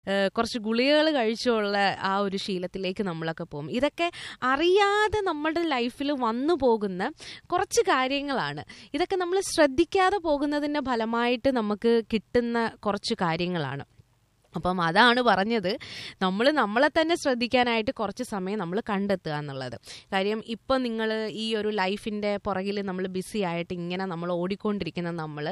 ഏഹ് കുറച്ച് ഗുളികകൾ കഴിച്ചുള്ള ആ ഒരു ശീലത്തിലേക്ക് നമ്മളൊക്കെ പോകും ഇതൊക്കെ അറിയാതെ നമ്മളുടെ ലൈഫിൽ വന്നു പോകുന്ന കുറച്ച് കാര്യങ്ങളാണ് ഇതൊക്കെ നമ്മൾ ശ്രദ്ധിക്കാതെ പോകുന്നതിൻ്റെ ഫലമായിട്ട് നമുക്ക് കിട്ടുന്ന കുറച്ച് കാര്യങ്ങളാണ് അപ്പം അതാണ് പറഞ്ഞത് നമ്മൾ നമ്മളെ തന്നെ ശ്രദ്ധിക്കാനായിട്ട് കുറച്ച് സമയം നമ്മൾ കണ്ടെത്തുക എന്നുള്ളത് കാര്യം ഇപ്പം നിങ്ങൾ ഈ ഒരു ലൈഫിൻ്റെ പുറകിൽ നമ്മൾ ബിസി ആയിട്ട് ഇങ്ങനെ നമ്മൾ ഓടിക്കൊണ്ടിരിക്കുന്ന നമ്മൾ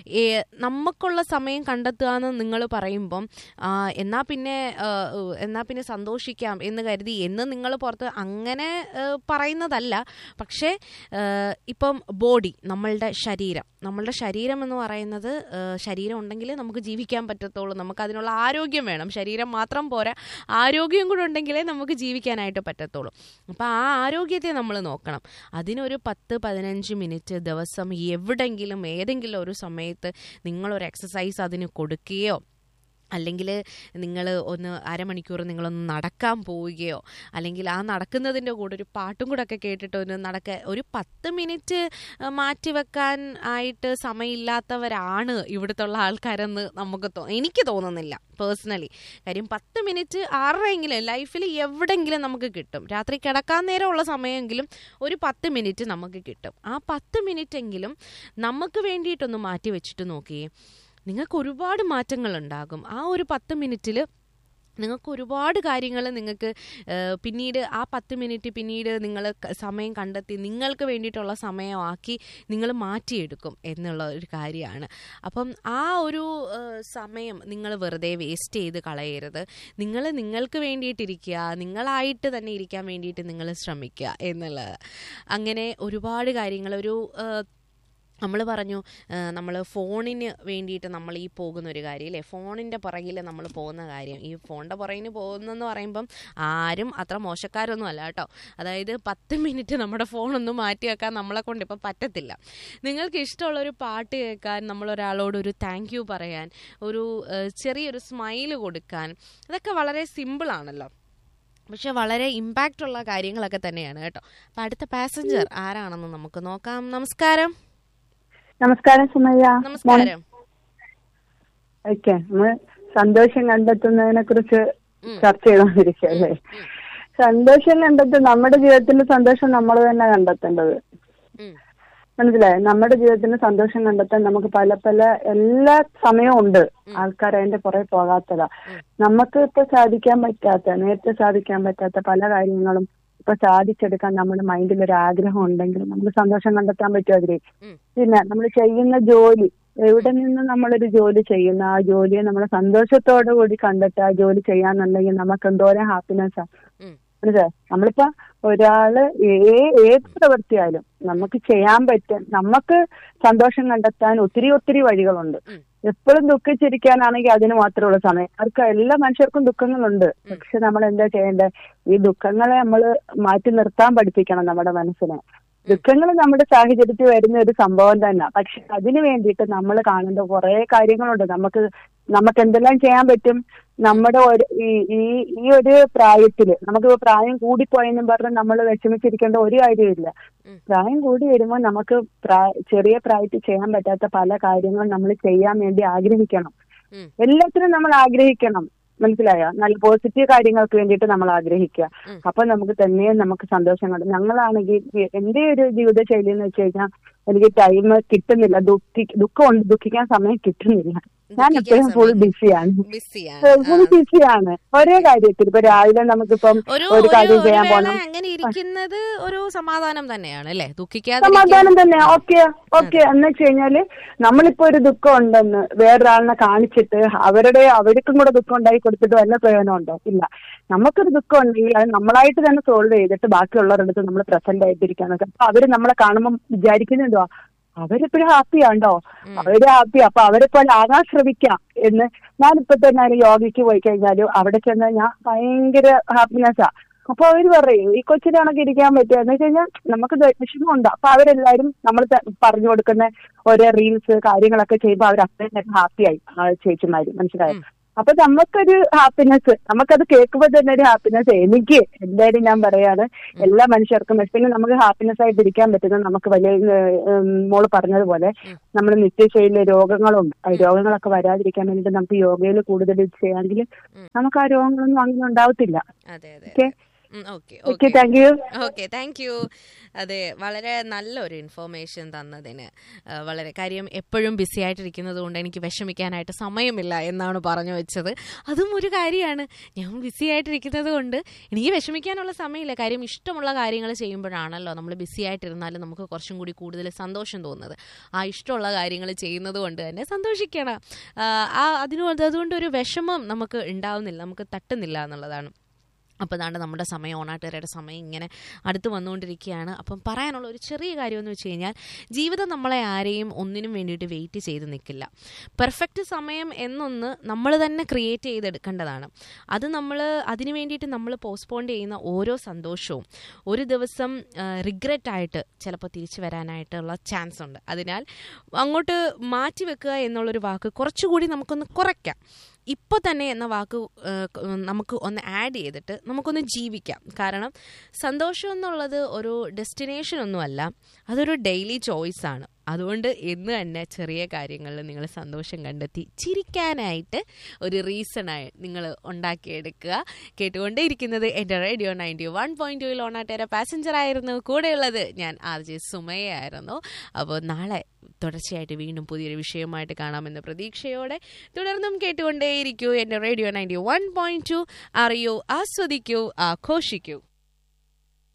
നമുക്കുള്ള സമയം കണ്ടെത്തുക എന്ന് നിങ്ങൾ പറയുമ്പം ആ, എന്നാ പിന്നെ ആ, എന്നാ പിന്നെ സന്തോഷിക്കാം എന്ന് കരുതി എന്ന് നിങ്ങൾ പുറത്ത് അങ്ങനെ ആ, പറയുന്നതല്ല പക്ഷേ ആ, ഇപ്പം ബോഡി നമ്മളുടെ ശരീരം നമ്മളുടെ ശരീരം എന്ന് പറയുന്നത് ആ, ശരീരം ഉണ്ടെങ്കിൽ നമുക്ക് ജീവിക്കാൻ പറ്റത്തുള്ളൂ നമുക്ക് അതിനുള്ള ആരോഗ്യം വേണം ശരീരം മാത്രം പോരാ ആരോഗ്യം കൂടെ ഉണ്ടെങ്കിലേ നമുക്ക് ജീവിക്കാനായിട്ട് പറ്റത്തുള്ളൂ അപ്പോൾ ആ ആരോഗ്യത്തെ നമ്മൾ നോക്കണം അതിനൊരു പത്ത് പതിനഞ്ച് മിനിറ്റ് ദിവസം എവിടെങ്കിലും ഏതെങ്കിലും ഒരു സമയത്ത് നിങ്ങളൊരു എക്സസൈസ് അതിന് കൊടുക്കുകയോ അല്ലെങ്കിൽ നിങ്ങൾ ഒന്ന് അരമണിക്കൂർ നിങ്ങളൊന്ന് നടക്കാൻ പോവുകയോ അല്ലെങ്കിൽ ആ നടക്കുന്നതിൻ്റെ കൂടെ ഒരു പാട്ടും കൂടെ ഒക്കെ കേട്ടിട്ട് ഒന്ന് നടക്ക ഒരു പത്ത് മിനിറ്റ് മാറ്റിവെക്കാൻ ആയിട്ട് സമയമില്ലാത്തവരാണ് ഇവിടുത്തെ ഉള്ള ആൾക്കാരെന്ന് നമുക്ക് തോ എനിക്ക് തോന്നുന്നില്ല പേഴ്സണലി കാര്യം പത്ത് മിനിറ്റ് ആരുടെയെങ്കിലും ലൈഫിൽ എവിടെയെങ്കിലും നമുക്ക് കിട്ടും രാത്രി കിടക്കാൻ നേരമുള്ള സമയമെങ്കിലും ഒരു പത്ത് മിനിറ്റ് നമുക്ക് കിട്ടും ആ പത്ത് മിനിറ്റ് എങ്കിലും നമുക്ക് വേണ്ടിയിട്ടൊന്ന് മാറ്റി വെച്ചിട്ട് നോക്കിയേ നിങ്ങൾക്ക് ഒരുപാട് മാറ്റങ്ങൾ ഉണ്ടാകും ആ ഒരു പത്ത് മിനിറ്റിൽ നിങ്ങൾക്ക് ഒരുപാട് കാര്യങ്ങൾ നിങ്ങൾക്ക് ഏഹ്, പിന്നീട് ആ പത്ത് മിനിറ്റ് പിന്നീട് നിങ്ങൾ സമയം കണ്ടെത്തി നിങ്ങൾക്ക് വേണ്ടിയിട്ടുള്ള സമയമാക്കി നിങ്ങൾ മാറ്റിയെടുക്കും എന്നുള്ള ഒരു കാര്യമാണ് അപ്പം ആ ഒരു ഏഹ്, സമയം നിങ്ങൾ വെറുതെ വേസ്റ്റ് ചെയ്ത് കളയരുത് നിങ്ങൾ നിങ്ങൾക്ക് വേണ്ടിയിട്ടിരിക്കുക നിങ്ങളായിട്ട് തന്നെ ഇരിക്കാൻ വേണ്ടിയിട്ട് നിങ്ങൾ ശ്രമിക്കുക എന്നുള്ളത് അങ്ങനെ ഒരുപാട് കാര്യങ്ങൾ ഒരു ഏഹ്, നമ്മൾ പറഞ്ഞു നമ്മൾ ഫോണിന് വേണ്ടിയിട്ട് നമ്മൾ ഈ പോകുന്ന ഒരു കാര്യം അല്ലേ ഫോണിൻ്റെ പുറകിൽ നമ്മൾ പോകുന്ന കാര്യം ഈ ഫോണിൻ്റെ പുറകിന് പോകുന്നെന്ന് പറയുമ്പം ആരും അത്ര മോശക്കാരൊന്നും അല്ല കേട്ടോ അതായത് പത്ത് മിനിറ്റ് നമ്മുടെ ഫോണൊന്നും മാറ്റി വെക്കാൻ നമ്മളെ കൊണ്ട് ഇപ്പം പറ്റത്തില്ല നിങ്ങൾക്ക് ഇഷ്ടമുള്ള ഒരു പാട്ട് കേൾക്കാൻ നമ്മൾ ഒരാളോട് ഒരു താങ്ക് യു പറയാൻ ഒരു ഏഹ്, ചെറിയൊരു സ്മൈൽ കൊടുക്കാൻ അതൊക്കെ വളരെ സിമ്പിളാണല്ലോ പക്ഷെ വളരെ ഇമ്പാക്റ്റ് ഉള്ള കാര്യങ്ങളൊക്കെ തന്നെയാണ് കേട്ടോ അപ്പം അടുത്ത പാസഞ്ചർ ആരാണെന്ന് നമുക്ക് നോക്കാം നമസ്കാരം നമസ്കാരം സുമയ്യ നമസ്കാരം ഓക്കെ നമ്മള് സന്തോഷം കണ്ടെത്തുന്നതിനെ കുറിച്ച് ഉം. ചർച്ച ചെയ്തോണ്ടിരിക്കുകയല്ലേ സന്തോഷം കണ്ടെത്തും നമ്മുടെ ജീവിതത്തിന്റെ സന്തോഷം നമ്മൾ തന്നെ കണ്ടെത്തേണ്ടത് ഉം. മനസ്സിലായോ നമ്മുടെ ജീവിതത്തിന് സന്തോഷം കണ്ടെത്താൻ നമുക്ക് പല പല എല്ലാ സമയവും ഉണ്ട് ആൾക്കാർ അതിന്റെ പുറകെ പോകാത്തതാ നമുക്ക് ഇപ്പൊ സാധിക്കാൻ പറ്റാത്ത നേരത്തെ സാധിക്കാൻ പറ്റാത്ത പല കാര്യങ്ങളും ഇപ്പൊ സാധിച്ചെടുക്കാൻ നമ്മുടെ മൈൻഡിൽ ഒരു ആഗ്രഹം ഉണ്ടെങ്കിൽ നമുക്ക് സന്തോഷം കണ്ടെത്താൻ പറ്റും അതിൽ ഉം. പിന്നെ നമ്മൾ ചെയ്യുന്ന ജോലി എവിടെ നിന്ന് നമ്മളൊരു ജോലി ചെയ്യുന്ന ആ ജോലിയെ നമ്മൾ സന്തോഷത്തോടു കൂടി കണ്ടിട്ട് ആ ജോലി ചെയ്യാന്നുണ്ടെങ്കിൽ നമുക്ക് എന്തോരം ഹാപ്പിനെസ്സാ ഉം. മനസ്സിലായോ നമ്മളിപ്പോ ഒരാള് ഏ- ഏത് പ്രവൃത്തിയായാലും നമുക്ക് ചെയ്യാൻ പറ്റും നമുക്ക് സന്തോഷം കണ്ടെത്താൻ ഒത്തിരി ഒത്തിരി വഴികളുണ്ട് ഉം. എപ്പോഴും ദുഃഖിച്ചിരിക്കാനാണെങ്കിൽ അതിന് മാത്രമുള്ള സമയം അവർക്ക് എല്ലാ മനുഷ്യർക്കും ദുഃഖങ്ങളുണ്ട് പക്ഷെ നമ്മൾ എന്താ ചെയ്യേണ്ടത് ഈ ദുഃഖങ്ങളെ നമ്മൾ മാറ്റി നിർത്താൻ പഠിപ്പിക്കണം നമ്മുടെ മനസ്സിനെ ദുഃഖങ്ങൾ നമ്മുടെ സാഹചര്യത്തിൽ വരുന്ന ഒരു സംഭവം തന്നെ പക്ഷെ അതിന് വേണ്ടിയിട്ട് നമ്മൾ കാണേണ്ട കുറെ കാര്യങ്ങളുണ്ട് നമുക്ക് നമുക്ക് എന്തെല്ലാം ചെയ്യാൻ പറ്റും നമ്മുടെ ഒരു ഈ ഈ ഈ ഒരു പ്രായത്തില് നമുക്ക് പ്രായം കൂടിപ്പോയെന്നും പറഞ്ഞ് നമ്മൾ വിഷമിച്ചിരിക്കേണ്ട ഒരു കാര്യമില്ല ഉം. പ്രായം കൂടി വരുമ്പോൾ നമുക്ക് പ്രായ- ചെറിയ പ്രായത്തിൽ ചെയ്യാൻ പറ്റാത്ത പല കാര്യങ്ങളും നമ്മൾ ചെയ്യാൻ വേണ്ടി ആഗ്രഹിക്കണം ഉം. എല്ലാത്തിനും നമ്മൾ ആഗ്രഹിക്കണം മനസ്സിലായോ നല്ല പോസിറ്റീവ് കാര്യങ്ങൾക്ക് വേണ്ടിയിട്ട് നമ്മൾ ആഗ്രഹിക്കുക ഉം. അപ്പൊ നമുക്ക് തന്നെയും നമുക്ക് സന്തോഷം കണ്ടു ഞങ്ങളാണെങ്കിൽ എന്റെ ഒരു ജീവിത ശൈലി എന്ന് വെച്ച് കഴിഞ്ഞാൽ എനിക്ക് ടൈം കിട്ടുന്നില്ല ദുഃഖി ദുഃഖമുണ്ട് ദുഃഖിക്കാൻ സമയം കിട്ടുന്നില്ല ഞാൻ എപ്പോഴും ഫുൾ ബിസിയാണ് ബിസിയാണ് ഫുൾ ബിസിയാണ് ഒരേ കാര്യത്തിൽ ഇപ്പൊ രാവിലെ നമുക്കിപ്പം ഒരു ഒരു കാര്യം ഒരു ചെയ്യാൻ വേള പോണം അങ്ങനെ ഇരിക്കുന്നത് ഒരു സമാധാനം തന്നെയാണ് അല്ലേ ദുഃഖിക്കാതെ സമാധാനം തന്നെ ഓക്കെ ഓക്കെ എന്ന് വെച്ച് കഴിഞ്ഞാല് നമ്മളിപ്പോ ഒരു ദുഃഖം ഉണ്ടെന്ന് വേറൊരാളിനെ കാണിച്ചിട്ട് അവരുടെ അവർക്കും കൂടെ ദുഃഖം ഉണ്ടായി കൊടുത്തിട്ട് വല്ല പ്രയോജനം ഉണ്ടോ ഇല്ല നമുക്കൊരു ദുഃഖം ഉണ്ടെങ്കിൽ അത് നമ്മളായിട്ട് തന്നെ സോൾവ് ചെയ്തിട്ട് ബാക്കിയുള്ളവരുടെ അടുത്ത് നമ്മൾ പ്രസന്റ് ആയിട്ടിരിക്കാന്നൊക്കെ അപ്പൊ അവര് നമ്മളെ കാണുമ്പോൾ വിചാരിക്കുന്നുണ്ടോ അവരിപ്പോഴും ഹാപ്പിയാണ്ടോ അവര് ഹാപ്പി അപ്പൊ അവരെ പോലെ ആകാൻ ശ്രമിക്കാം എന്ന് ഞാനിപ്പോ തന്നെ ഒരു യോഗയ്ക്ക് പോയി കഴിഞ്ഞാലും അവിടെ ചെന്ന് ഞാൻ ഭയങ്കര ഹാപ്പിനെസ്സാ അപ്പൊ അവര് പറയും ഈ കൊച്ചിനെ കണക്ക് ഇരിക്കാൻ പറ്റുക എന്ന് വെച്ച് കഴിഞ്ഞാൽ നമുക്ക് വിഷമമുണ്ട് അപ്പൊ അവരെല്ലാരും നമ്മൾ പറഞ്ഞു കൊടുക്കുന്ന ഓരോ റീൽസ് കാര്യങ്ങളൊക്കെ ചെയ്യുമ്പോൾ അവർ അത്രയും ഹാപ്പിയായി ആ ചേച്ചിമാര് മനസ്സിലായോ അപ്പൊ നമുക്കൊരു ഹാപ്പിനെസ് നമുക്കത് കേൾക്കുമ്പോൾ തന്നെ ഒരു ഹാപ്പിനെസ് എനിക്ക് എന്തായാലും ഞാൻ പറയാണ് എല്ലാ മനുഷ്യർക്കും പിന്നെ നമുക്ക് ഹാപ്പിനെസ് ആയിട്ട് ഇരിക്കാൻ പറ്റുന്ന നമുക്ക് വലിയ ഉം, മോള് പറഞ്ഞതുപോലെ നമ്മൾ നിത്യശൈലിയിലെ രോഗങ്ങളും ആ രോഗങ്ങളൊക്കെ വരാതിരിക്കാൻ വേണ്ടിയിട്ട് നമുക്ക് യോഗയിൽ കൂടുതൽ ചെയ്യാമെങ്കിൽ നമുക്ക് ആ രോഗങ്ങളൊന്നും അങ്ങനെ ഉണ്ടാവത്തില്ല അതെ അതെ okay okay okay thank you okay thank you അതെ വളരെ നല്ലൊരു ഇൻഫോർമേഷൻ തന്നതിന് ആ, വളരെ കാര്യം എപ്പോഴും ബിസി ആയിട്ടിരിക്കുന്നത് കൊണ്ട് എനിക്ക് വിഷമിക്കാനായിട്ട് സമയമില്ല എന്നാണ് പറഞ്ഞു വെച്ചത് അതും ഒരു കാര്യമാണ് ഞാൻ ബിസി ആയിട്ടിരിക്കുന്നത് കൊണ്ട് എനിക്ക് വിഷമിക്കാനുള്ള സമയമില്ല കാര്യം ഇഷ്ടമുള്ള കാര്യങ്ങൾ ചെയ്യുമ്പോഴാണല്ലോ നമ്മൾ ബിസി ആയിട്ടിരുന്നാലും നമുക്ക് കുറച്ചും കൂടി കൂടുതൽ സന്തോഷം തോന്നുന്നത് ആ ഇഷ്ടമുള്ള കാര്യങ്ങൾ ചെയ്യുന്നത് കൊണ്ട് തന്നെ സന്തോഷിക്കണം ആ, ആ അതിനു അതുകൊണ്ട് ഒരു വിഷമം നമുക്ക് ഉണ്ടാവുന്നില്ല നമുക്ക് തട്ടുന്നില്ല എന്നുള്ളതാണ് അപ്പോൾ അതാണ്ട് നമ്മുടെ സമയം ഓണാട്ടുകാരുടെ സമയം ഇങ്ങനെ അടുത്ത് വന്നുകൊണ്ടിരിക്കുകയാണ് അപ്പം പറയാനുള്ള ഒരു ചെറിയ കാര്യമെന്ന് വെച്ച് കഴിഞ്ഞാൽ ജീവിതം നമ്മളെ ആരെയും ഒന്നിനും വേണ്ടിയിട്ട് വെയിറ്റ് ചെയ്ത് നിൽക്കില്ല പെർഫെക്റ്റ് സമയം എന്നൊന്ന് നമ്മൾ തന്നെ ക്രിയേറ്റ് ചെയ്തെടുക്കേണ്ടതാണ് അത് നമ്മൾ അതിന് വേണ്ടിയിട്ട് നമ്മൾ പോസ്റ്റ്പോൺ ചെയ്യുന്ന ഓരോ സന്തോഷവും ഒരു ദിവസം റിഗ്രറ്റ് ആയിട്ട് ചിലപ്പോൾ തിരിച്ചു വരാനായിട്ടുള്ള ചാൻസ് ഉണ്ട് അതിനാൽ അങ്ങോട്ട് മാറ്റി വെക്കുക എന്നുള്ളൊരു വാക്ക് കുറച്ചുകൂടി നമുക്കൊന്ന് കുറയ്ക്കാം ഇപ്പോൾ തന്നെ എന്ന വാക്ക് ഏഹ്, ക- നമുക്ക് ഒന്ന് ആഡ് ചെയ്തിട്ട് നമുക്കൊന്ന് ജീവിക്കാം കാരണം സന്തോഷം എന്നുള്ളത് ഒരു ഡെസ്റ്റിനേഷൻ ഒന്നുമല്ല അതൊരു ഡെയിലി ചോയ്സ് ആണ് അതുകൊണ്ട് എന്ന് തന്നെ ചെറിയ കാര്യങ്ങളിൽ നിങ്ങൾ സന്തോഷം കണ്ടെത്തി ചിരിക്കാനായിട്ട് ഒരു റീസണായി നിങ്ങൾ ഉണ്ടാക്കിയെടുക്കുക കേട്ടുകൊണ്ടേയിരിക്കുന്നത് എൻ്റെ റേഡിയോ നയൻറ്റി വൺ പോയിന്റ് ടൂയിൽ ഓണാട്ടേര പാസഞ്ചർ ആയിരുന്നു കൂടെയുള്ളത് ഞാൻ ആർ ജെ സുമയായിരുന്നു അപ്പോൾ നാളെ തുടർച്ചയായിട്ട് വീണ്ടും പുതിയൊരു വിഷയമായിട്ട് കാണാമെന്ന പ്രതീക്ഷയോടെ തുടർന്നും കേട്ടുകൊണ്ടേയിരിക്കൂ എൻ്റെ radio ninety one point two അറിയൂ ആസ്വദിക്കൂ ആഘോഷിക്കൂ